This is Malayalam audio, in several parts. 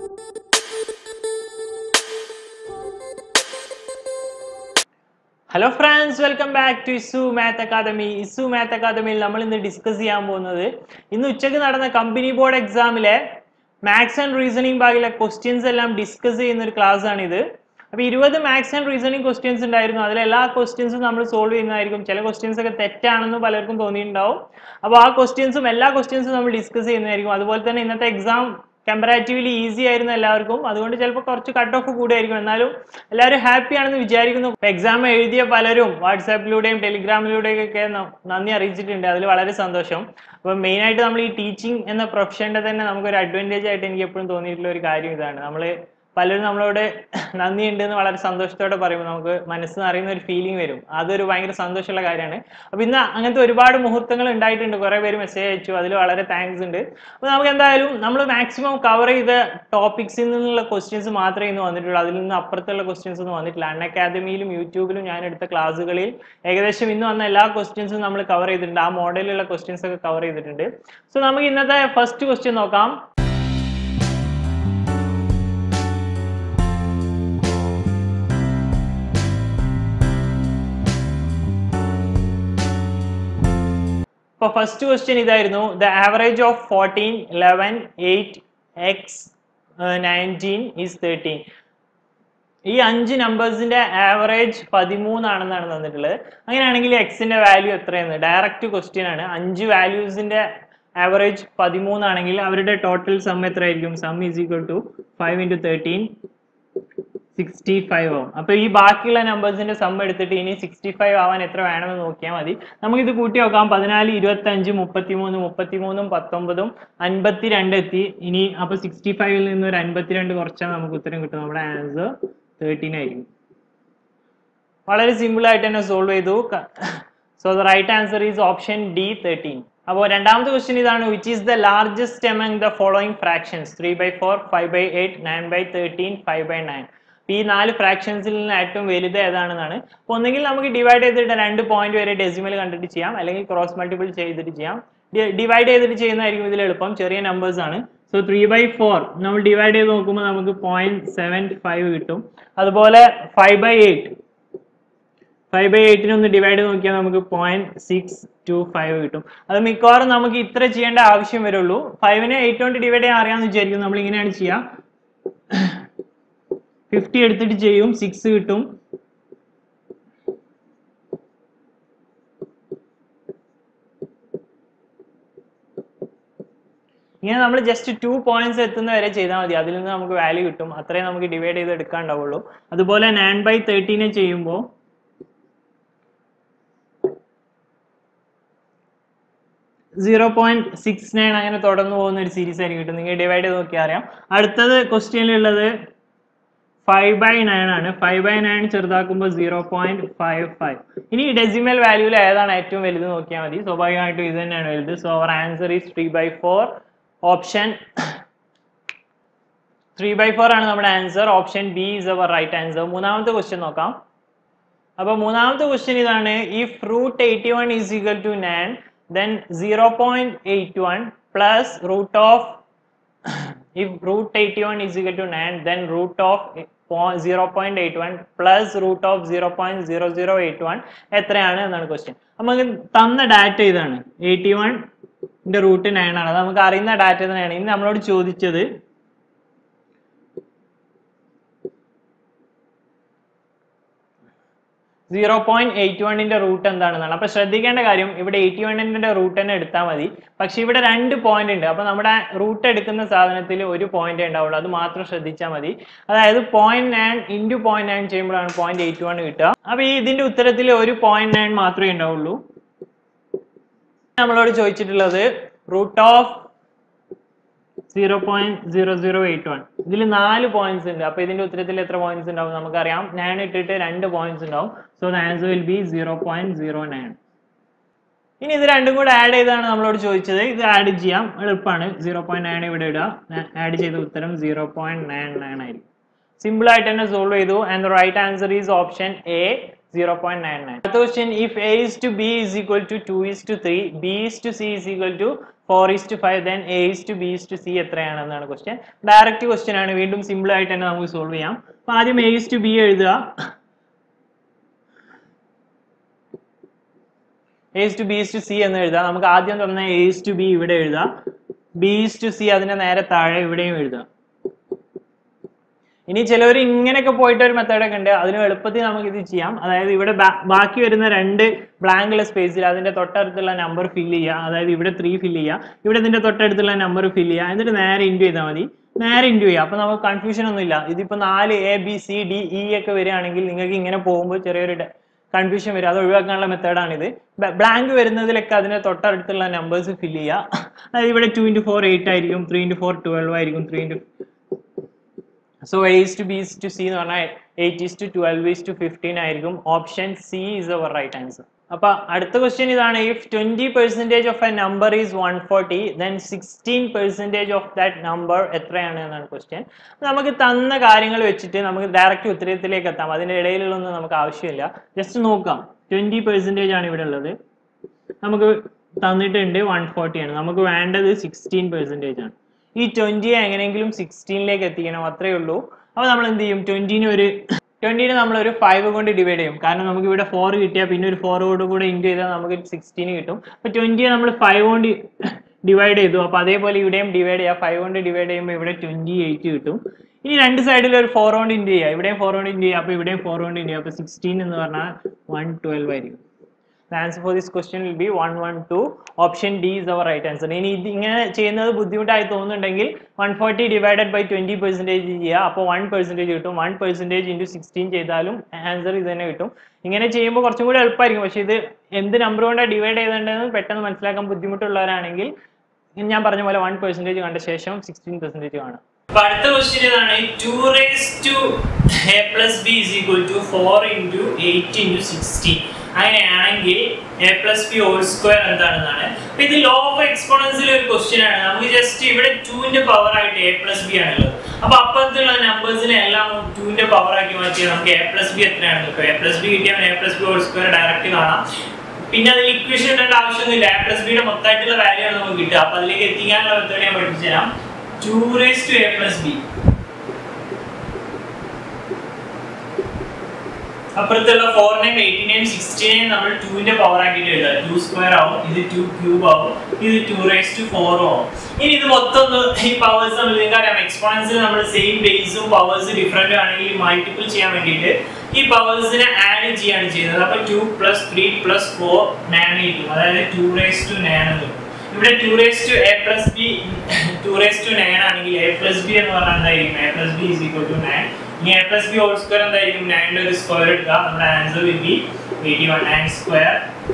Hello friends welcome back to ഇസു മാത്ത് അക്കാദമി ഇസു മാത്ത് അക്കാദമിയിൽ നമ്മൾ ഇന്ന് ഡിസ്കസ് ചെയ്യാൻ പോകുന്നത് ഇന്ന് ഉച്ചയ്ക്ക് നടന്ന കമ്പനി ബോർഡ് എക്സാമിലെ മാത്സ് ആൻഡ് റീസണിങ് ഭാഗിലെ ക്വസ്റ്റ്യൻസ് എല്ലാം ഡിസ്കസ് ചെയ്യുന്ന ഒരു ക്ലാസ് ആണിത് അപ്പോൾ ഇരുപത് മാത്സ് ആൻഡ് റീസണിങ് ക്വസ്റ്റ്യൻസ് ഉണ്ടായിരുന്നു അതിൽ എല്ലാ ക്വസ്റ്റ്യൻസും നമ്മൾ സോൾവ് ചെയ്യുന്നതായിരിക്കും ചില ക്വസ്റ്റ്യൻസ് ഒക്കെ തെറ്റാണെന്ന് പലർക്കും തോന്നിയിട്ടുണ്ടാവും അപ്പോൾ ആ ക്വസ്റ്റ്യൻസും എല്ലാ ക്വസ്റ്റ്യൻസും നമ്മൾ ഡിസ്കസ് ചെയ്യുന്നതായിരിക്കും അതുപോലെ തന്നെ ഇന്നത്തെ എക്സാം കമ്പാരാറ്റീവ്ലി ഈസി ആയിരുന്നു എല്ലാവർക്കും അതുകൊണ്ട് ചിലപ്പോൾ കുറച്ച് കട്ട് ഓഫ് കൂടുമായിരിക്കും എന്നാലും എല്ലാവരും ഹാപ്പി ആണെന്ന് വിചാരിക്കുന്നു എക്സാം എഴുതിയ പലരും വാട്സാപ്പിലൂടെയും ടെലിഗ്രാമിലൂടെയും ഒക്കെ ന- നന്ദി അറിയിച്ചിട്ടുണ്ട് അതിൽ വളരെ സന്തോഷം അപ്പം മെയിനായിട്ട് നമ്മൾ ഈ ടീച്ചിങ് എന്ന പ്രൊഫഷൻ്റെ തന്നെ നമുക്കൊരു അഡ്വാൻറ്റേജ് ആയിട്ട് എനിക്ക് എപ്പോഴും തോന്നിയിട്ടുള്ള ഒരു കാര്യം ഇതാണ് നമ്മൾ പലരും നമ്മളോട് നന്ദി ഉണ്ട് എന്ന് വളരെ സന്തോഷത്തോടെ പറയുമ്പോൾ നമുക്ക് മനസ്സിൽ അറിയുന്ന ഒരു ഫീലിംഗ് വരും അതൊരു ഭയങ്കര സന്തോഷമുള്ള കാര്യമാണ് അപ്പോൾ ഇന്ന് അങ്ങനത്തെ ഒരുപാട് മുഹൂർത്തങ്ങൾ ഉണ്ടായിട്ടുണ്ട് കുറേ പേര് മെസ്സേജ് അയച്ചു അതിൽ വളരെ താങ്ക്സ് ഉണ്ട് അപ്പോൾ നമുക്ക് എന്തായാലും നമ്മൾ മാക്സിമം കവർ ചെയ്ത ടോപ്പിക്സിൽ നിന്നുള്ള ക്വസ്റ്റ്യൻസ് മാത്രമേ ഇന്ന് വന്നിട്ടുള്ളൂ അതിൽ നിന്ന് അപ്പുറത്തുള്ള ക്വസ്റ്റ്യൻസ് ഒന്നും വന്നിട്ടില്ല അൺ അക്കാദമിയിലും യൂട്യൂബിലും ഞാൻ എടുത്ത ക്ലാസ്സുകളിൽ ഏകദേശം ഇന്ന് വന്ന എല്ലാ ക്വസ്റ്റ്യൻസും നമ്മൾ കവർ ചെയ്തിട്ടുണ്ട് ആ മോഡലിലുള്ള ക്വസ്റ്റ്യൻസ് ഒക്കെ കവർ ചെയ്തിട്ടുണ്ട് സോ നമുക്ക് ഇന്നത്തെ ഫസ്റ്റ് ക്വസ്റ്റ്യൻ നോക്കാം ഇപ്പോൾ ഫസ്റ്റ് ക്വസ്റ്റ്യൻ ഇതായിരുന്നു the average of fourteen eleven eight x nineteen is thirteen ഈ അഞ്ച് നമ്പേഴ്സിന്റെ ആവറേജ് പതിമൂന്നാണെന്നാണ് തന്നിട്ടുള്ളത് അങ്ങനെയാണെങ്കിൽ എക്സിന്റെ വാല്യൂ എത്രയെന്ന് ഡയറക്റ്റ് ക്വസ്റ്റ്യൻ ആണ് അഞ്ച് വാല്യൂസിന്റെ ആവറേജ് പതിമൂന്നാണെങ്കിൽ അവരുടെ ടോട്ടൽ സം എത്രയായിരിക്കും sum is equal to five into thirteen sixty five ആവും അപ്പൊ ഈ ബാക്കിയുള്ള നമ്പേഴ്സിന്റെ സം എടുത്തിട്ട് ഇനി സിക്സ്റ്റി ഫൈവ് ആവാൻ എത്ര വേണമെന്ന് നോക്കിയാൽ മതി നമുക്കിത് കൂട്ടി നോക്കാം പതിനാല് ഇരുപത്തി അഞ്ച് മുപ്പത്തിമൂന്ന് മുപ്പത്തിമൂന്നും പത്തൊമ്പതും അൻപത്തിരണ്ട് എത്തി ഇനി അപ്പൊ സിക്സ്റ്റി ഫൈവിൽ നിന്ന് ഒരു അൻപത്തിരണ്ട് കുറച്ചാൽ നമുക്ക് ഉത്തരം കിട്ടും നമ്മുടെ ആൻസർ തേർട്ടീൻ ആയിരിക്കും വളരെ സിമ്പിൾ ആയിട്ട് തന്നെ സോൾവ് ചെയ്തു so the right answer is option D thirteen അപ്പോൾ രണ്ടാമത്തെ ക്വസ്റ്റ്യൻ ഇതാണ് which is the largest among the following fractions three by four five by eight nine by thirteen five by nine ഈ നാല് ഫ്രാക്ഷൻസിൽ നിന്ന് ഏറ്റവും വലുത് ഏതാണെന്നാണ് അപ്പോൾ ഒന്നെങ്കിൽ നമുക്ക് ഡിവൈഡ് ചെയ്തിട്ട് രണ്ട് പോയിന്റ് വരെ ഡെസിമൽ കണ്ടിട്ട് ചെയ്യാം അല്ലെങ്കിൽ ക്രോസ് മൾട്ടിപ്പിൾ ചെയ്തിട്ട് ചെയ്യാം ഡിവൈഡ് ചെയ്തിട്ട് ചെയ്യുന്നതായിരിക്കും ഇതിൽ എളുപ്പം ചെറിയ നമ്പേഴ്സ് ആണ് സോ ത്രീ ബൈ ഫോർ നമ്മൾ ഡിവൈഡ് ചെയ്ത് നോക്കുമ്പോൾ നമുക്ക് പോയിന്റ് സെവൻ ഫൈവ് കിട്ടും അതുപോലെ five by eight five by എയ്റ്റിനെ ഒന്ന് ഡിവൈഡ് നോക്കിയാൽ നമുക്ക് പോയിന്റ് സിക്സ് ടു ഫൈവ് കിട്ടും അത് മിക്കവാറും നമുക്ക് ഇത്ര ചെയ്യേണ്ട ആവശ്യം വരുള്ളൂ ഫൈവിനെ എയ്റ്റ് കൊണ്ട് ഡിവൈഡ് ചെയ്യാൻ അറിയാമെന്ന് വിചാരിക്കും നമ്മൾ ഇങ്ങനെയാണ് ചെയ്യുക ഫിഫ്റ്റി എടുത്തിട്ട് ചെയ്യും സിക്സ് കിട്ടും ഇങ്ങനെ നമ്മൾ ജസ്റ്റ് ടു പോയിന്റ്സ് എത്തുന്ന വരെ ചെയ്താൽ മതി അതിൽ നിന്ന് നമുക്ക് വാല്യൂ കിട്ടും അത്രയും നമുക്ക് ഡിവൈഡ് ചെയ്ത് എടുക്കാണ്ടാവുള്ളൂ അതുപോലെ നയൻ ബൈ തേർട്ടീനെ ചെയ്യുമ്പോൾ സീറോ പോയിന്റ് സിക്സ് നയൻ അങ്ങനെ തുടർന്ന് പോകുന്ന ഒരു സീരീസ് ആയിരിക്കും കിട്ടും നിങ്ങൾ ഡിവൈഡ് ചെയ്ത് നോക്കിയാൽ അറിയാം അടുത്തത് ക്വസ്റ്റ്യനിലുള്ളത് ഫൈവ് ബൈ നയൻ ആണ് ഫൈവ് ബൈ നയൻ ചെറുതാക്കുമ്പോൾ സീറോ പോയിന്റ് ഫൈവ് ഫൈവ് ഇനി ഡെസിമൽ വാല്യൂവിൽ ഏതാണ് ഏറ്റവും വലുത് നോക്കിയാൽ മതി സ്വാഭാവികമായിട്ടും ഇത് തന്നെയാണ് വലുത് so our answer is three by four option three by four ആണ് നമ്മുടെ answer option B is our right answer മൂന്നാമത്തെ ക്വസ്റ്റ്യൻ നോക്കാം അപ്പൊ മൂന്നാമത്തെ ക്വസ്റ്റ്യൻ ഇതാണ് if root eighty one is equal to nine then zero point eight one plus root of if root 81 is equal to 9 then root of 0.81 plus root of 0.0081 എത്രയാണ് എന്നാണ് ക്വസ്റ്റ്യൻ നമുക്ക് തന്ന ഡാറ്റ ഇതാണ് എയ്റ്റി വണ്ണിന്റെ റൂട്ട് നയൻ ആണ് അത് നമുക്ക് അറിയുന്ന ഡാറ്റ തന്നെയാണ് ഇനി നമ്മളോട് ചോദിച്ചത് സീറോ പോയിന്റ് എയ്റ്റ് വണ്ണിന്റെ റൂട്ട് എന്താണെന്നാണ് അപ്പൊ ശ്രദ്ധിക്കേണ്ട കാര്യം ഇവിടെ എയ്റ്റി വണ്ണിന്റെ റൂട്ട് തന്നെ എടുത്താൽ മതി പക്ഷെ ഇവിടെ രണ്ട് പോയിന്റ് ഉണ്ട് അപ്പൊ നമ്മുടെ റൂട്ട് എടുക്കുന്ന സാധനത്തിൽ ഒരു പോയിന്റ് ഉണ്ടാവുള്ളൂ അത് മാത്രം ശ്രദ്ധിച്ചാൽ മതി അതായത് point nine into point nine ചെയ്യുമ്പോഴാണ് പോയിന്റ് എയ്റ്റ് വൺ കിട്ടുക അപ്പൊ ഈ ഇതിന്റെ ഉത്തരത്തിൽ ഒരു പോയിന്റ് നയൻ മാത്രമേ ഉണ്ടാവുള്ളൂ നമ്മളോട് ചോദിച്ചിട്ടുള്ളത് root of zero point zero zero eight one ഇതിൽ നാല് പോയിന്റ്സ് ഉണ്ട് അപ്പൊ ഇതിന്റെ ഉത്തരത്തിൽ എത്ര പോയിന്റ്സ് ഉണ്ടാവും നമുക്കറിയാം നയൻ ഇട്ടിട്ട് രണ്ട് പോയിന്റ്സ് ഉണ്ടാവും so the answer will be zero point zero nine ഇനി ഇത് രണ്ടും കൂടെ ആഡ് ചെയ്താണ് നമ്മളോട് ചോദിച്ചത് ഇത് ആഡ് ചെയ്യാം എളുപ്പമാണ് സീറോ പോയിന്റ് നയൻ ഇവിടെ ഇടുക ആഡ് ചെയ്ത ഉത്തരം സീറോ പോയിന്റ് നയൻ നയൻ ആയിരിക്കും സിമ്പിൾ ആയിട്ട് തന്നെ സോൾവ് ചെയ്തു and right answer is option A zero point nine nine അടുത്ത question if A is to B is equal to two is to three B is to C is equal to four is to five then A is to B is to C എത്രയാണെന്നാണ് ക്വസ്റ്റ്യൻ ഡയറക്റ്റ് ക്വസ്റ്റ്യൻ ആണ് വീണ്ടും സിമ്പിൾ ആയിട്ട് തന്നെ നമുക്ക് സോൾവ് ചെയ്യാം അപ്പൊ ആദ്യം എ ഇസ് ടു ബി എഴുതുക A is to B is to C എന്ന് എഴുതാം നമുക്ക് ആദ്യം തന്ന എ ഇസ് ടു ബി ഇവിടെ എഴുതാം ബി ഇസ് ടു സി അതിന്റെ നേരെ താഴെ ഇവിടെയും എഴുതാം ഇനി ചിലവർ ഇങ്ങനെയൊക്കെ പോയിട്ട് ഒരു മെത്തേഡൊക്കെ ഉണ്ട് അതിന് എളുപ്പത്തിൽ നമുക്ക് ഇത് ചെയ്യാം അതായത് ഇവിടെ ബാ- ബാക്കി വരുന്ന രണ്ട് ബ്ലാങ്ക് ഉള്ള സ്പേസിൽ അതിന്റെ തൊട്ടടുത്തുള്ള നമ്പർ ഫില്ല് ചെയ്യുക അതായത് ഇവിടെ ത്രീ ഫില്ല് ചെയ്യുക ഇവിടെ ഇതിന്റെ തൊട്ടടുത്തുള്ള നമ്പർ ഫില്ല് ചെയ്യുക എന്നിട്ട് നേരെ ഇൻറ്റു ചെയ്താൽ മതി നേരെ ഇൻറ്റു ചെയ്യുക അപ്പൊ നമുക്ക് കൺഫ്യൂഷൻ ഒന്നുമില്ല ഇതിപ്പോ നാല് A B C D E ഒക്കെ വരികയാണെങ്കിൽ നിങ്ങൾക്ക് ഇങ്ങനെ പോകുമ്പോൾ ചെറിയൊരു കൺഫ്യൂഷൻ വരും അത് ഒഴിവാക്കാനുള്ള മെത്തേഡാണിത് ബ്ലാങ്ക് വരുന്നതിലൊക്കെ അതിന്റെ തൊട്ടടുത്തുള്ള നമ്പേഴ്സ് ഫില്ല് ചെയ്യുക അതായത് ഇവിടെ ടു ഇൻറ്റു ഫോർ എയ്റ്റ് ആയിരിക്കും ത്രീ ഇൻറ്റു ഫോർ ട്വൽവ് ആയിരിക്കും three into so A is to B is to C എന്ന് പറഞ്ഞാൽ eight is to twelve is to fifteen ആയിരിക്കും option C is our right answer അപ്പൊ അടുത്ത ക്വസ്റ്റ്യൻ ഇതാണ് if twenty percentage of a number is one forty then sixteen percentage of that number എത്രയാണ് എന്നാണ് ക്വസ്റ്റ്യൻ നമുക്ക് തന്ന കാര്യങ്ങൾ വെച്ചിട്ട് നമുക്ക് ഡയറക്റ്റ് ഉത്തരത്തിലേക്ക് എത്താം അതിന്റെ ഇടയിലുള്ളൊന്നും നമുക്ക് ആവശ്യമില്ല ജസ്റ്റ് നോക്കാം ട്വന്റി പെർസെന്റേജ് ആണ് ഇവിടെ ഉള്ളത് നമുക്ക് തന്നിട്ടുണ്ട് വൺ ഫോർട്ടി ആണ് നമുക്ക് വേണ്ടത് സിക്സ്റ്റീൻ പെർസെന്റേജ് ആണ് ഈ ട്വന്റിയെ എങ്ങനെയെങ്കിലും സിക്സ്റ്റീനിലേക്ക് എത്തിക്കണം അത്രേ ഉള്ളൂ അപ്പോൾ നമ്മൾ എന്ത് ചെയ്യും ട്വന്റിന് ഒരു ട്വന്റിന് നമ്മൾ ഒരു ഫൈവ് കൊണ്ട് ഡിവൈഡ് ചെയ്യും കാരണം നമുക്ക് ഇവിടെ ഫോർ കിട്ടിയാൽ പിന്നെ ഒരു ഫോറോട് കൂടെ ഇൻറ്റു ചെയ്താൽ നമുക്ക് സിക്സ്റ്റീന് കിട്ടും അപ്പോൾ ട്വന്റിയെ നമ്മൾ ഫൈവ് കൊണ്ട് ഡിവൈഡ് ചെയ്തു അപ്പോൾ അതേപോലെ ഇവിടെയും ഡിവൈഡ് ചെയ്യുക ഫൈവ് കൊണ്ട് ഡിവൈഡ് ചെയ്യുമ്പോൾ ഇവിടെ ട്വന്റി എയ്റ്റ് കിട്ടും ഇനി രണ്ട് സൈഡിൽ ഒരു ഫോർ കൊണ്ട് ഇൻറ്റു ചെയ്യുക ഇവിടെയും ഫോർ കൊണ്ട് ഇൻറ്റു ചെയ്യുക അപ്പോൾ ഇവിടെയും ഫോർ കൊണ്ട് ഇൻറ്റു ചെയ്യുക അപ്പോൾ സിക്സ്റ്റീൻ എന്ന് പറഞ്ഞാൽ വൺ ട്വൽവ് ആയിരിക്കും The answer for this question will be 112. Option D is our right answer. ഇനി ഇത് ഇങ്ങനെ ചെയ്യുന്നത് ബുദ്ധിമുട്ടായി തോന്നുന്നുണ്ടെങ്കിൽ one forty divided by twenty percentage ചെയ്യുക അപ്പോൾ വൺ പെർസെൻറ്റേജ് കിട്ടും വൺ പെർസെൻറ്റേജ് ഇൻറ്റു സിക്സ്റ്റീൻ ചെയ്താലും ആൻസർ ഇത് തന്നെ കിട്ടും ഇങ്ങനെ ചെയ്യുമ്പോൾ കുറച്ചും കൂടി എളുപ്പമായിരിക്കും പക്ഷേ ഇത് എന്ത് നമ്പർ കൊണ്ടാണ് ഡിവൈഡ് ചെയ്തിട്ടുണ്ടെന്ന് പെട്ടെന്ന് മനസ്സിലാക്കാൻ ബുദ്ധിമുട്ടുള്ളവരാണെങ്കിൽ ഞാൻ പറഞ്ഞ പോലെ വൺ പെർസെൻറ്റേജ് കണ്ട ശേഷം സിക്സ്റ്റീൻ പെർസെൻറ്റേജ് കാണാം അപ്പൊ അടുത്ത ക്വസ്റ്റ്യൻ ഇതാണ് two raise to A plus B is equal to four into eight into sixteen അങ്ങനെയാണെങ്കിൽ A plus B whole square എന്താണെന്നാണ് അപ്പൊ ഇത് ലോ ഓഫ് എക്സ്പോണൻസിൽ ഒരു ക്വസ്റ്റ്യൻ ആണ് നമുക്ക് ജസ്റ്റ് ഇവിടെ ടുവിന്റെ പവർ ആയിട്ട് എ പ്ലസ് ബി ആണുള്ളത് അപ്പൊ അപ്പുറത്തുള്ള നമ്പേഴ്സിനെ എല്ലാം ടുവിന്റെ പവർ ആക്കി മാറ്റിയാൽ നമുക്ക് എ പ്ലസ് ബി എത്രയാണ് കിട്ടും എ പ്ലസ് ബി കിട്ടിയാൽ A plus B whole square direct കാണാം പിന്നെ അതിൽ ഇക്വേഷൻ ഇടേണ്ട ആവശ്യമൊന്നുമില്ല എ പ്ലസ് ബിയുടെ മൊത്തമായിട്ടുള്ള വാല്യൂ ആണ് നമുക്ക് കിട്ടുക അപ്പൊ അതിലേക്ക് എത്തിക്കാനുള്ള മെത്തേഡ് ഞാൻ പഠിപ്പിച്ചു തരാം two raise to A plus B അപ്പുറത്തുള്ള ഫോറിനെയും എയ്റ്റിനെയും സിക്സ്റ്റിനെയും നമ്മൾ ടുവിന്റെ പവർ ആക്കിയിട്ട് എഴുതാം ടു സ്ക്വയർ ആവും ഇത് ടു ക്യൂബ് ആവും ഇത് ടു റേസ് ടു ഫോറും ആവും ഇനി ഇത് മൊത്തം ഒന്ന് ഈ പവേഴ്സ് നമ്മൾ നിങ്ങൾക്ക് അറിയാം എക്സ്പോണൻസിൽ നമ്മൾ സെയിം ബേസും പവേഴ്സ് ഡിഫറെന്റ് ആണെങ്കിൽ മൾട്ടിപ്പിൾ ചെയ്യാൻ വേണ്ടിയിട്ട് ഈ പവേഴ്സിനെ ആഡ് ചെയ്യാണ് ചെയ്യുന്നത് അപ്പൊ two plus three plus four nine കിട്ടും അതായത് ടു റേസ് ടു നയൻ എന്ന് കിട്ടും ഇവിടെ two raise to A plus B two raise to nine ആണെങ്കിൽ എ പ്ലസ് ബി എന്ന് പറഞ്ഞാൽ എന്തായിരിക്കും A plus B is equal to nine ഇനി A plus B whole square എന്തായിരിക്കും നയൻ്റെ ഒരു സ്ക്വയർ എടുക്കുക നമ്മുടെ answer will be eighty one nine square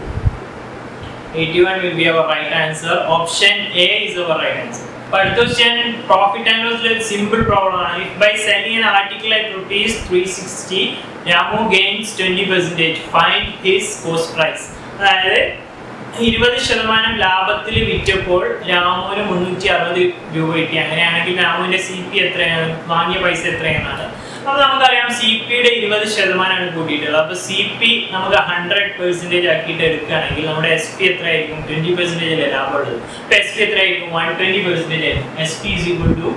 eighty one will be our right answer option A is our right answer അടുത്ത question profit and loss simple problem ആണ് if by selling an article at rupees 360 Ramu gains twenty percentage find his cost price അതായത് ഇരുപത് ശതമാനം ലാഭത്തിൽ വിറ്റപ്പോൾ രാമുവിന് മുന്നൂറ്റി അറുപത് രൂപ കിട്ടി അങ്ങനെയാണെങ്കിൽ രാമുവിന്റെ സി പി എത്രയാണ് വാങ്ങിയ പൈസ എത്രയാണെന്നാണ് അപ്പൊ നമുക്കറിയാം സി പിയുടെ ഇരുപത് ശതമാനമാണ് കൂട്ടിയിട്ടുള്ളത് അപ്പൊ സി പി നമുക്ക് ഹൺഡ്രഡ് പെർസെന്റേജ് ആക്കിയിട്ട് എടുക്കുകയാണെങ്കിൽ നമ്മുടെ എസ് പി എത്രയായിരിക്കും ട്വന്റി പെർസെന്റേജ് അല്ലേ ലാഭമുള്ളത് അപ്പൊ എസ് പി എത്രയായിരിക്കും വൺ ട്വന്റി പെർസെന്റേജ് ആയിരിക്കും S P is equal to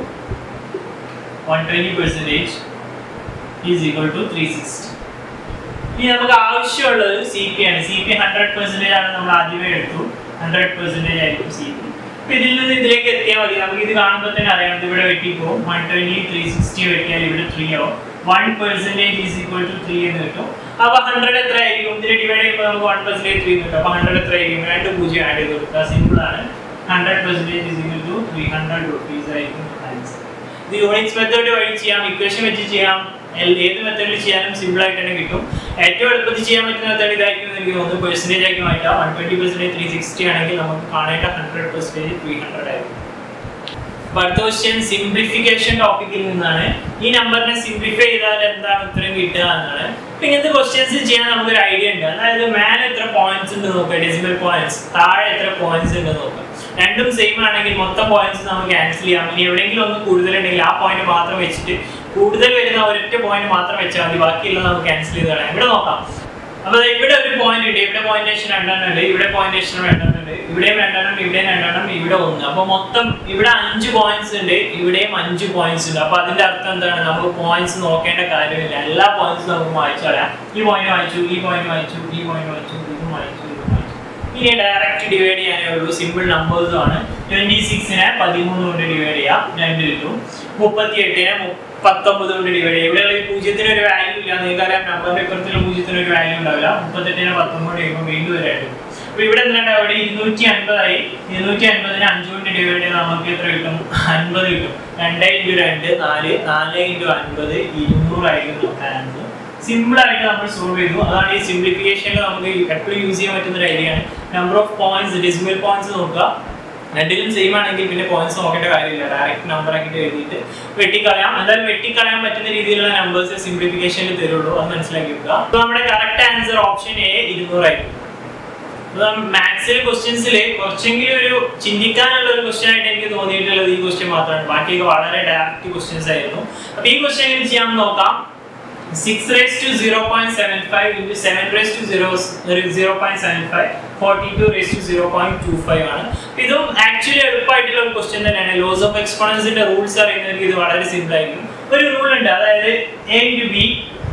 one twenty percentage is equal to three sixty ഇനി നമുക്ക് ആവശ്യമുള്ളത് സി പി ആണ് സി പി ഹൺഡ്രഡ് പെർസെന്റേജ് ആണ് നമ്മൾ ആദ്യമേ എടുത്തു ഹൺഡ്രഡ് പെർസെന്റേജ് ആയിരിക്കും സി പി അപ്പൊ ഇതിൽ നിന്ന് ഇതിലേക്ക് എത്തിയാൽ മതി നമുക്ക് ഇത് കാണുമ്പോൾ തന്നെ അറിയാം ഇത് ഇവിടെ വെട്ടിപ്പോവും വൺ ട്വന്റി ത്രീ സിക്സ്റ്റി വെട്ടിയാൽ ഇവിടെ ത്രീ ആവും one percentage is equal to three എന്ന് കിട്ടും അപ്പൊ ഹൺഡ്രഡ് എത്ര ആയിരിക്കും ഇതിൽ ഡിവൈഡ് ചെയ്യുമ്പോൾ നമുക്ക് വൺ പെർസെന്റേജ് ത്രീ കിട്ടും അപ്പൊ ഹൺഡ്രഡ് എത്ര ആയിരിക്കും രണ്ട് പൂജ്യം ആഡ് ചെയ്ത് കൊടുക്കുക സിമ്പിൾ ആണ് hundred percentage is equal to three hundred rupees ആയിരിക്കും ആൻസർ ഇത് യൂണിറ്റ്സ് മെത്തേഡ് വഴി ചെയ്യാം ഇക്വേഷൻ വെച്ച് ചെയ്യാം എൽ- ഏത് മെത്തേഡിൽ ചെയ്യാനും സിമ്പിൾ ആയിട്ട് തന്നെ കിട്ടും ഏറ്റവും എളുപ്പത്തിൽ ചെയ്യാൻ പറ്റുന്ന മെത്തേഡ് ഇതായിരിക്കും എന്ന് എനിക്ക് തോന്നുന്നു പെർസെൻറ്റേജ് ആക്കി മാറ്റാം one twenty percentage three sixty ആണെങ്കിൽ നമുക്ക് കാണേണ്ട ഹൺഡ്രഡ് പെർസെൻറ്റേജ് ത്രീ ഹൺഡ്രഡ് ആയിരിക്കും അപ്പൊ അടുത്ത ക്വസ്റ്റ്യൻ സിംപ്ലിഫിക്കേഷൻ ടോപ്പിക്കിൽ നിന്നാണ് ഈ നമ്പറിനെ സിംപ്ലിഫൈ ചെയ്താൽ എന്താണ് ഉത്തരം കിട്ടുക എന്നാണ് അപ്പൊ ഇങ്ങനത്തെ ക്വസ്റ്റ്യൻസ് ചെയ്യാൻ നമുക്കൊരു ഐഡിയ ഉണ്ട് അതായത് മേലെ എത്ര പോയിന്റ്സ് ഉണ്ട് നോക്കുക ഡെസിമൽ പോയിന്റ്സ് താഴെ എത്ര പോയിന്റ്സ് ഉണ്ട് നോക്കുക രണ്ടും സെയിം ആണെങ്കിൽ മൊത്തം പോയിന്റ്സ് നമുക്ക് ക്യാൻസൽ ചെയ്യാം ഇനി എവിടെയെങ്കിലും ഒന്ന് കൂടുതലുണ്ടെങ്കിൽ ആ പോയിന്റ് മാത്രം വെച്ചിട്ട് കൂടുതൽ വരുന്ന ഒരൊറ്റ പോയിന്റ് മാത്രം വെച്ചാൽ മതി ബാക്കിയുള്ളത് നമുക്ക് ക്യാൻസൽ ചെയ്ത് കളയാം ഇവിടെ നോക്കാം അപ്പൊ ദേ ഇവിടെ ഒരു പോയിന്റ് ഉണ്ട് ഇവിടെ പോയിന്റേഷൻ രണ്ടെണ്ണം ഉണ്ട് ഇവിടെ പോയിന്റേഷൻ രണ്ടെണ്ണം ഉണ്ട് ഇവിടെയും രണ്ടെണ്ണം ഇവിടെയും രണ്ടെണ്ണം ഇവിടെ ഒന്ന് അപ്പൊ മൊത്തം ഇവിടെ അഞ്ച് പോയിന്റ്സ് ഉണ്ട് ഇവിടെയും അഞ്ച് പോയിന്റ്സ് ഉണ്ട് അപ്പൊ അതിന്റെ അർത്ഥം എന്താണ് നമുക്ക് പോയിന്റ്സ് നോക്കേണ്ട കാര്യമില്ല എല്ലാ പോയിന്റ്സും നമുക്ക് വായിച്ചു കളയാം ഈ പോയിന്റ് വായിച്ചു ഈ പോയിന്റ് വായിച്ചു ഈ പോയിന്റ് വായിച്ചു ഇതും വായിച്ചു ഇതും വായിച്ചു ഇനി ഡയറക്റ്റ് ഡിവൈഡ് ചെയ്യാനേ ഉള്ളൂ സിമ്പിൾ നമ്പേഴ്സും ആണ് ട്വന്റി സിക്സിനെ പതിമൂന്ന് കൊണ്ട് ഡിവൈഡ് ചെയ്യാം രണ്ട് കിട്ടും മുപ്പത്തി എട്ടിനെ പത്തൊമ്പത് കൊണ്ട് ഡിവൈഡ് ചെയ്യാം ഇവിടെ പൂജ്യത്തിന് ഒരു വാല്യൂ ഇല്ല നിങ്ങൾക്കറിയാം നമ്പറിന്റെ ഇപ്പുറത്തുള്ള പൂജ്യത്തിന് ഒരു വാല്യൂ ഉണ്ടാവില്ല മുപ്പത്തെട്ടിനെ പത്തൊമ്പത് ചെയ്യുമ്പോൾ വീണ്ടും ഒരു ആയിട്ട് അപ്പൊ ഇവിടെ എന്താണ് അവിടെ ഇരുന്നൂറ്റി അൻപതായി ഇരുന്നൂറ്റി അൻപതിന് അഞ്ച് കൊണ്ട് ഡിവൈഡ് ചെയ്താൽ നമുക്ക് എത്ര കിട്ടും അൻപത് കിട്ടും രണ്ട് ഇൻറ്റു രണ്ട് നാല് നാല് ഇൻറ്റു അൻപത് ഇരുന്നൂറായിരിക്കും നമുക്ക് ആൻസർ സിമ്പിൾ ആയിട്ട് നമ്മൾ സോൾവ് ചെയ്തു അതാണ് ഈ സിംപ്ലിഫിക്കേഷനിൽ നമുക്ക് എപ്പോഴും യൂസ് ചെയ്യാൻ പറ്റുന്ന ഒരു ഐഡിയ ആണ് number of points decimal points നോക്കുക രണ്ടിലും സെയിം ആണെങ്കിൽ പിന്നെ പോയിന്റ്സ് നോക്കേണ്ട കാര്യമില്ല ഡയറക്റ്റ് നമ്പർ ആക്കിയിട്ട് എഴുതിയിട്ട് വെട്ടിക്കളയാം എന്തായാലും വെട്ടിക്കളയാൻ പറ്റുന്ന രീതിയിലുള്ള നമ്പേഴ്സ് സിംപ്ലിഫിക്കേഷനിൽ തരുള്ളൂ അത് മനസ്സിലാക്കി വെക്കുക അപ്പോൾ നമ്മുടെ കറക്റ്റ് ആൻസർ ഓപ്ഷൻ എ ഇരുന്നൂറായിരിക്കും മാത്സിലെ ക്വസ്റ്റ്യൻസിൽ കുറച്ചെങ്കിലും ഒരു ചിന്തിക്കാനുള്ള ഒരു ക്വസ്റ്റ്യൻ ആയിട്ട് എനിക്ക് തോന്നിയിട്ടുള്ളത് ഈ ക്വസ്റ്റ്യൻ മാത്രമാണ് ബാക്കിയൊക്കെ വളരെ ഡയറക്റ്റ് ക്വസ്റ്റ്യൻസ് ആയിരുന്നു അപ്പൊ ഈ ക്വസ്റ്റ്യൻ എങ്ങനെ ചെയ്യാമെന്ന് നോക്കാം six raise to zero point seven five into seven raise to zero zero point seven five forty two raise to zero point two five ആണ് ഇതും ആക്ച്വലി എളുപ്പമായിട്ടുള്ള ഒരു ക്വസ്റ്റ്യൻ തന്നെയാണ് ലോസ് ഓഫ് എക്സ്പോണൻസിന്റെ റൂൾസ് അറിയുന്നവർക്ക് ഇത് വളരെ സിമ്പിൾ ആയിരിക്കും ഒരു റൂൾ ഉണ്ട് അതായത് A into B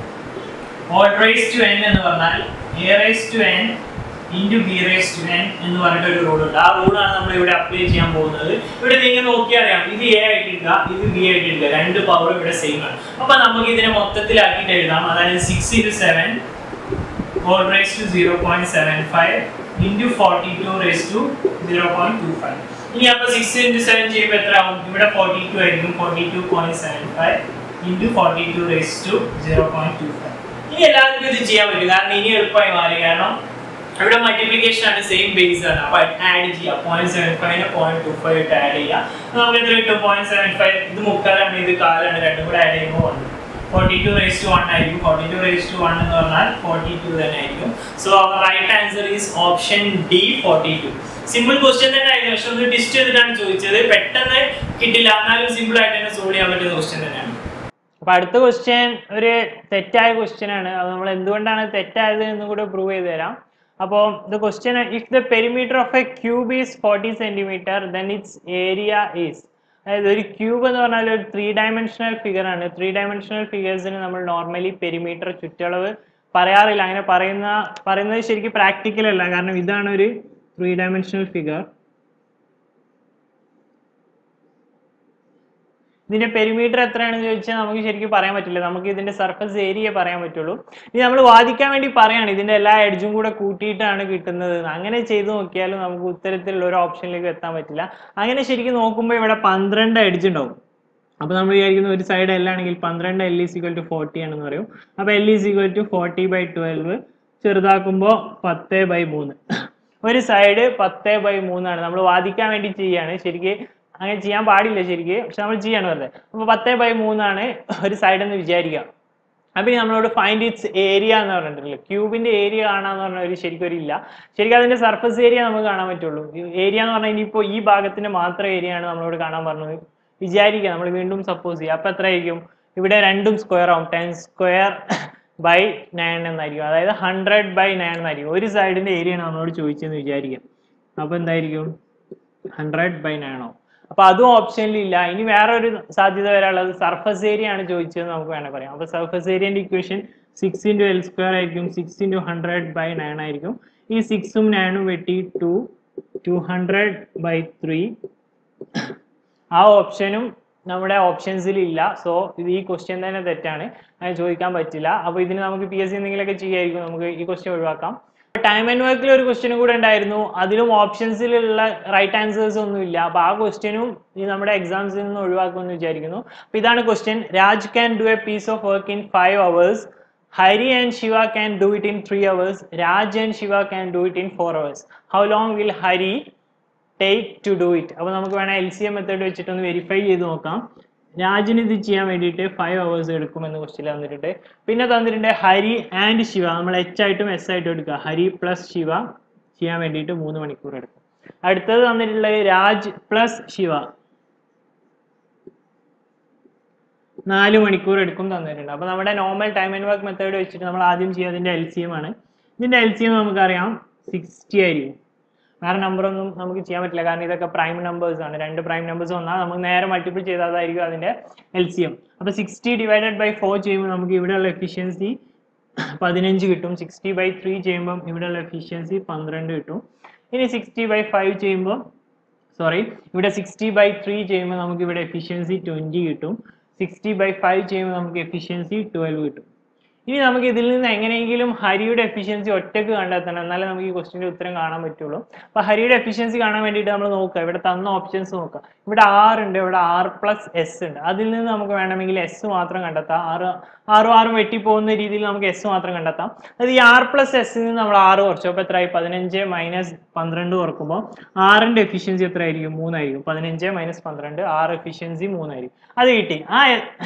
all raise to N എന്ന് പറഞ്ഞാൽ A raise to N into B raise to N എന്ന് പറഞ്ഞിട്ട് ഒരു റൂൾ ഉണ്ട് ആ റൂളാണ് നമ്മൾ ഇവിടെ അപ്ലൈ ചെയ്യാൻ പോകുന്നത് ഇവിടെ നിങ്ങൾ നോക്കിയാൽ അറിയാം ഇത് എ ആയിട്ടില്ല ഇത് ബി ആയിട്ടില്ല രണ്ട് പവർ ഇവിടെ സെയിം ആണ് അപ്പൊ നമുക്ക് ഇതിനെ മൊത്തത്തിലാക്കിയിട്ട് എഴുതാം അതായത് six into seven all raise to zero point seven five into forty two raise to zero point two five ഇനി അപ്പൊ സിക്സ് ഇൻറ്റു സെവൻ ചെയ്യുമ്പോൾ എത്ര ആവും ഇവിടെ ഫോർട്ടി ടു ആയിരിക്കും forty two point seven five into forty two raise to zero point two five ഇനി എല്ലാവർക്കും ഇത് ചെയ്യാൻ പറ്റും കാരണം ഇനി എളുപ്പമായി മാറി കാരണം ഇവിടെ മൾട്ടിപ്ലിക്കേഷൻ ആണ് സെയിം ബേസ് ആണ് അപ്പൊ ആഡ് ചെയ്യാം പോയിന്റ് സെവൻ ഫൈവിനെ പോയിന്റ് ടു ഫൈവ് ഇട്ട് ആഡ് ചെയ്യാം നമുക്ക് എത്ര കിട്ടും പോയിന്റ് സെവൻ ഫൈവ് ഇത് മുക്കാലാണ് ഇത് കാലാണ് രണ്ടും കൂടെ ആഡ് ചെയ്യുമ്പോൾ വന്നു forty two raise to one ആയിരിക്കും forty two raise to one എന്ന് പറഞ്ഞാൽ ഫോർട്ടി ടു തന്നെ ആയിരിക്കും so our right answer is option D forty two simple question തന്നെ ആയിരുന്നു പക്ഷെ ഒന്ന് ടിസ്റ്റ് ചെയ്തിട്ടാണ് ചോദിച്ചത് പെട്ടെന്ന് കിട്ടില്ല എന്നാലും സിമ്പിൾ ആയിട്ട് തന്നെ സോൾവ് ചെയ്യാൻ പറ്റുന്ന ക്വസ്റ്റ്യൻ തന്നെയാണ് അപ്പൊ അടുത്ത ക്വസ്റ്റ്യൻ ഒരു തെറ്റായ ക്വസ്റ്റ്യൻ ആണ് അത് നമ്മൾ എന്തുകൊണ്ടാണ് തെറ്റായത് എന്ന് കൂടെ പ്രൂവ് ചെയ്ത് തരാം അപ്പോൾ the question if the perimeter of a cube is forty centimetre then its area is അതായത് ഒരു ക്യൂബ് എന്ന് പറഞ്ഞാൽ ഒരു ത്രീ ഡയമെൻഷണൽ ഫിഗർ ആണ് ത്രീ ഡയമെൻഷണൽ ഫിഗേഴ്സിന് നമ്മൾ നോർമലി പെരിമീറ്റർ ചുറ്റളവ് പറയാറില്ല അങ്ങനെ പറയുന്ന പറയുന്നത് ശരിക്കും പ്രാക്ടിക്കൽ അല്ല കാരണം ഇതാണ് ഒരു ത്രീ ഡയമെൻഷണൽ ഫിഗർ ഇതിന്റെ പെരിമീറ്റർ എത്രയാണെന്ന് ചോദിച്ചാൽ നമുക്ക് ശരിക്കും പറയാൻ പറ്റില്ല നമുക്ക് ഇതിന്റെ സർഫസ് ഏരിയ പറയാൻ പറ്റുള്ളൂ ഇനി നമ്മൾ വാദിക്കാൻ വേണ്ടി പറയാണ് ഇതിന്റെ എല്ലാ എഡ്ജും കൂടെ കൂട്ടിയിട്ടാണ് കിട്ടുന്നത് എന്ന്. അങ്ങനെ ചെയ്ത് നോക്കിയാലും നമുക്ക് ഉത്തരത്തിലുള്ള ഒരു ഓപ്ഷനിലേക്ക് എത്താൻ പറ്റില്ല അങ്ങനെ ശരിക്കും നോക്കുമ്പോൾ ഇവിടെ പന്ത്രണ്ട് എഡ്ജ് ഉണ്ടാവും അപ്പൊ നമ്മൾ വിചാരിക്കുന്ന ഒരു സൈഡ് എൽ ആണെങ്കിൽ പന്ത്രണ്ട് L is equal to forty ആണെന്ന് പറയും അപ്പൊ L is equal to forty by twelve ചെറുതാക്കുമ്പോൾ പത്ത് ബൈ മൂന്ന് ഒരു സൈഡ് പത്ത് ബൈ മൂന്നാണ് നമ്മൾ വാദിക്കാൻ വേണ്ടി ചെയ്യാണ് ശരിക്ക് അങ്ങനെ ചെയ്യാൻ പാടില്ല ശരിക്ക് പക്ഷെ നമ്മൾ ചെയ്യാണ് വെറുതെ അപ്പൊ പത്ത് ബൈ മൂന്നാണ് ഒരു സൈഡ് എന്ന് വിചാരിക്കുക അപ്പൊ ഇനി നമ്മളോട് ഫൈൻഡ് ഇറ്റ്സ് ഏരിയ എന്ന് പറഞ്ഞിട്ടില്ല ക്യൂബിന്റെ ഏരിയ കാണാന്ന് പറഞ്ഞ ഒരു ശരിക്കും ഒരു ഇല്ല ശരിക്കും അതിന്റെ സർഫസ് ഏരിയ നമുക്ക് കാണാൻ പറ്റുള്ളൂ ഏരിയ എന്ന് പറഞ്ഞാൽ ഇനിയിപ്പോ ഈ ഭാഗത്തിന്റെ മാത്രം ഏരിയ ആണ് നമ്മളോട് കാണാൻ പറഞ്ഞത് വിചാരിക്കുക നമ്മൾ വീണ്ടും സപ്പോസ് ചെയ്യുക അപ്പൊ എത്ര ആയിരിക്കും ഇവിടെ രണ്ടും സ്ക്വയർ ആവും ടെൻ സ്ക്വയർ ബൈ നയൻ എന്നായിരിക്കും അതായത് ഹൺഡ്രഡ് ബൈ നയൻ എന്നായിരിക്കും ഒരു സൈഡിന്റെ ഏരിയ ആണ് നമ്മളോട് ചോദിച്ചതെന്ന് വിചാരിക്കാം അപ്പൊ എന്തായിരിക്കും ഹൺഡ്രഡ് ബൈ നയൻ ആവും അപ്പൊ അതും ഓപ്ഷനിൽ ഇല്ല ഇനി വേറെ ഒരു സാധ്യത വരാനുള്ളത് സർഫസ് ഏരിയ ആണ് ചോദിച്ചതെന്ന് നമുക്ക് വേണമെങ്കിൽ പറയാം അപ്പൊ സർഫസ് ഏരിയന്റെ equation six into L square ആയിരിക്കും six into hundred by nine ആയിരിക്കും ഈ സിക്സും നയനും വെട്ടി two two hundred by three ആ ഓപ്ഷനും നമ്മുടെ ഓപ്ഷൻസിൽ ഇല്ല സോ ഇത് ഈ ക്വസ്റ്റ്യൻ തന്നെ തെറ്റാണ് അങ്ങനെ ചോദിക്കാൻ പറ്റില്ല അപ്പൊ ഇതിന് നമുക്ക് പി എസ് സി എന്തെങ്കിലുമൊക്കെ ചെയ്യായിരിക്കും നമുക്ക് ഈ ക്വസ്റ്റ്യൻ ഒഴിവാക്കാം ടൈം ആൻഡ് വർക്കിൽ ഒരു ക്വസ്റ്റ്യൻ കൂടെ ഉണ്ടായിരുന്നു അതിലും ഓപ്ഷൻസിലുള്ള റൈറ്റ് ആൻസേഴ്സ് ഒന്നും ഇല്ല അപ്പൊ ആ ക്വസ്റ്റ്യനും ഈ നമ്മുടെ എക്സാംസിൽ നിന്ന് ഒഴിവാക്കുമെന്ന് വിചാരിക്കുന്നു അപ്പൊ ഇതാണ് question Raj can do a piece of work in five hours Hari and Shiva can do it in three hours Raj and Shiva can do it in four hours how long will Hari take to do it അപ്പോൾ നമുക്ക് വേണേൽ എൽ സി എം മെത്തേഡ് വെച്ചിട്ടൊന്ന് വെരിഫൈ ചെയ്ത് നോക്കാം രാജിന് ഇത് ചെയ്യാൻ വേണ്ടിയിട്ട് ഫൈവ് അവേഴ്സ് എടുക്കുമെന്ന് ക്വസ്റ്റിൽ തന്നിട്ടുണ്ട് പിന്നെ തന്നിട്ടുണ്ട് ഹരി ആൻഡ് ശിവ നമ്മൾ എച്ച് ആയിട്ടും എസ് ആയിട്ടും എടുക്കുക ഹരി പ്ലസ് ശിവ ചെയ്യാൻ വേണ്ടിയിട്ട് മൂന്ന് മണിക്കൂർ എടുക്കും അടുത്തത് തന്നിട്ടുള്ളത് രാജ് പ്ലസ് ശിവ നാല് മണിക്കൂർ എടുക്കും തന്നിട്ടുണ്ട് അപ്പോൾ നമ്മുടെ normal time and work method വെച്ചിട്ട് നമ്മൾ ആദ്യം ചെയ്യുക അതിൻ്റെ എൽ സി എം ആണ് ഇതിന്റെ എൽ സി എം നമുക്കറിയാം സിക്സ്റ്റി ആയിരിക്കും വേറെ നമ്പർ ഒന്നും നമുക്ക് ചെയ്യാൻ പറ്റില്ല കാരണം ഇതൊക്കെ പ്രൈം നമ്പേഴ്സ് ആണ് രണ്ട് പ്രൈം നമ്പേഴ്സ് വന്നാൽ നമുക്ക് നേരെ മൾട്ടിപ്പിൾ ചെയ്താൽ അതായിരിക്കും അതിന്റെ എൽ സി എം അപ്പോൾ സിക്സ്റ്റി ഡിവൈഡഡ് ബൈ ഫോർ ചെയ്യുമ്പോൾ നമുക്ക് ഇവിടെയുള്ള എഫിഷ്യൻസി പതിനഞ്ച് കിട്ടും സിക്സ്റ്റി ബൈ ത്രീ ചെയ്യുമ്പോൾ ഇവിടെയുള്ള എഫിഷ്യൻസി പന്ത്രണ്ട് കിട്ടും ഇനി സിക്സ്റ്റി ബൈ ഫൈവ് ചെയ്യുമ്പോൾ സോറി ഇവിടെ സിക്സ്റ്റി ബൈ ത്രീ ചെയ്യുമ്പോൾ നമുക്ക് ഇവിടെ എഫിഷ്യൻസി ട്വൻറ്റി കിട്ടും സിക്സ്റ്റി ബൈ ഫൈവ് ചെയ്യുമ്പോൾ നമുക്ക് എഫിഷ്യൻസി ട്വൽവ് കിട്ടും ഇനി നമുക്ക് ഇതിൽ നിന്ന് എങ്ങനെയെങ്കിലും ഹരിയുടെ എഫിഷ്യൻസി ഒറ്റക്ക് കണ്ടെത്തണം എന്നാലേ നമുക്ക് ഈ ക്വസ്റ്റിന്റെ ഉത്തരം കാണാൻ പറ്റുള്ളൂ അപ്പൊ ഹരിയുടെ എഫിഷ്യൻസി കാണാൻ വേണ്ടിയിട്ട് നമ്മൾ നോക്കുക ഇവിടെ തന്ന ഓപ്ഷൻസ് നോക്കുക ഇവിടെ ആർ ഉണ്ട് ഇവിടെ ആർ പ്ലസ് എസ് ഉണ്ട് അതിൽ നിന്ന് നമുക്ക് വേണമെങ്കിൽ എസ് മാത്രം കണ്ടെത്താം ആറ് ആറും ആറും വെട്ടിപ്പോകുന്ന രീതിയിൽ നമുക്ക് എസ് മാത്രം കണ്ടെത്താം അത് ഈ ആർ പ്ലസ് എസ്സിൽ നിന്ന് നമ്മൾ ആറ് കുറച്ചു അപ്പോൾ എത്രയായി പതിനഞ്ച് മൈനസ് പന്ത്രണ്ട് കുറക്കുമ്പോൾ ആറിന്റെ എഫിഷ്യൻസി എത്രയായിരിക്കും മൂന്നായിരിക്കും പതിനഞ്ച് മൈനസ് പന്ത്രണ്ട് ആറ് എഫിഷ്യൻസി മൂന്നായിരിക്കും അത് കിട്ടി ആ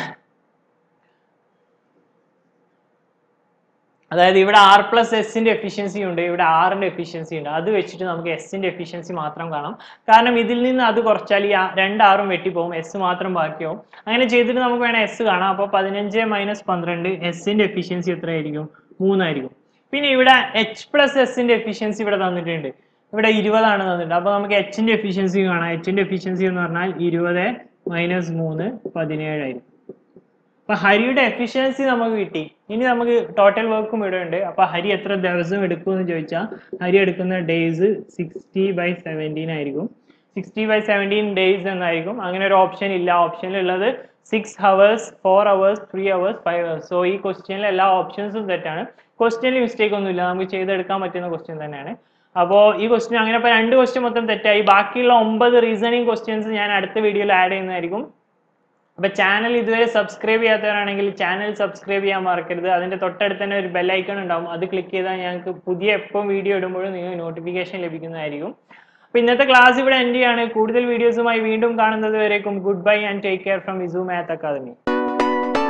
അതായത് ഇവിടെ ആർ പ്ലസ് എസിന്റെ എഫിഷ്യൻസി ഉണ്ട് ഇവിടെ ആറിന്റെ എഫിഷ്യൻസി ഉണ്ട് അത് വെച്ചിട്ട് നമുക്ക് എസിന്റെ എഫിഷ്യൻസി മാത്രം കാണാം കാരണം ഇതിൽ നിന്ന് അത് കുറച്ചാൽ ഈ ആ- രണ്ട് ആറും വെട്ടിപ്പോകും എസ് മാത്രം ബാക്കിയാവും അങ്ങനെ ചെയ്തിട്ട് നമുക്ക് വേണം എസ് കാണാം അപ്പോൾ പതിനഞ്ച് മൈനസ് പന്ത്രണ്ട് എസിന്റെ എഫിഷ്യൻസി എത്രയായിരിക്കും മൂന്നായിരിക്കും പിന്നെ ഇവിടെ എച്ച് പ്ലസ് എസിന്റെ എഫിഷ്യൻസി ഇവിടെ തന്നിട്ടുണ്ട് ഇവിടെ ഇരുപതാണ് തന്നിട്ടുണ്ട് അപ്പോൾ നമുക്ക് എച്ചിന്റെ എഫിഷ്യൻസി കാണാം എച്ചിന്റെ എഫിഷ്യൻസി എന്ന് പറഞ്ഞാൽ ഇരുപത് മൈനസ് മൂന്ന് പതിനേഴായിരിക്കും അപ്പൊ ഹരിയുടെ എഫിഷ്യൻസി നമുക്ക് കിട്ടി ഇനി നമുക്ക് ടോട്ടൽ വർക്കും ഇവിടെ ഉണ്ട് അപ്പൊ ഹരി എത്ര ദിവസം എടുക്കും എന്ന് ചോദിച്ചാൽ ഹരി എടുക്കുന്ന ഡേയ്സ് സിക്സ്റ്റി ബൈ സെവൻറ്റീൻ ആയിരിക്കും സിക്സ്റ്റി ബൈ സെവൻറ്റീൻ ഡേയ്സ് എന്നായിരിക്കും അങ്ങനെ ഒരു ഓപ്ഷൻ ഇല്ല ഓപ്ഷനിലുള്ളത് six hours four hours three hours five hours so ഈ ക്വസ്റ്റ്യനിൽ എല്ലാ ഓപ്ഷൻസും തെറ്റാണ് ക്വസ്റ്റ്യനിൽ മിസ്റ്റേക്ക് ഒന്നുമില്ല നമുക്ക് ചെയ്തെടുക്കാൻ പറ്റുന്ന ക്വസ്റ്റ്യൻ തന്നെയാണ് അപ്പോൾ ഈ ക്വസ്റ്റ്യൻ അങ്ങനെ ഇപ്പോൾ രണ്ട് ക്വസ്റ്റ്യൻ മൊത്തം തെറ്റായി ബാക്കിയുള്ള ഒമ്പത് റീസണിങ് ക്വസ്റ്റ്യൻസ് ഞാൻ അടുത്ത വീഡിയോയിൽ ആഡ് ചെയ്യുന്നതായിരിക്കും അപ്പൊ ചാനൽ ഇതുവരെ സബ്സ്ക്രൈബ് ചെയ്യാത്തവരാണെങ്കിൽ ചാനൽ സബ്സ്ക്രൈബ് ചെയ്യാൻ മറക്കരുത് അതിന്റെ തൊട്ടടുത്ത് തന്നെ ഒരു ബെല്ലൈക്കൺ ഉണ്ടാവും അത് ക്ലിക്ക് ചെയ്താൽ ഞങ്ങൾക്ക് പുതിയ എപ്പം വീഡിയോ ഇടുമ്പോഴും നിങ്ങൾക്ക് നോട്ടിഫിക്കേഷൻ ലഭിക്കുന്നതായിരിക്കും അപ്പൊ ഇന്നത്തെ ക്ലാസ് ഇവിടെ എൻഡ് ചെയ്യാണ് കൂടുതൽ വീഡിയോസുമായി വീണ്ടും കാണുന്നത് വരേക്കും good bye and take care from Isu math academy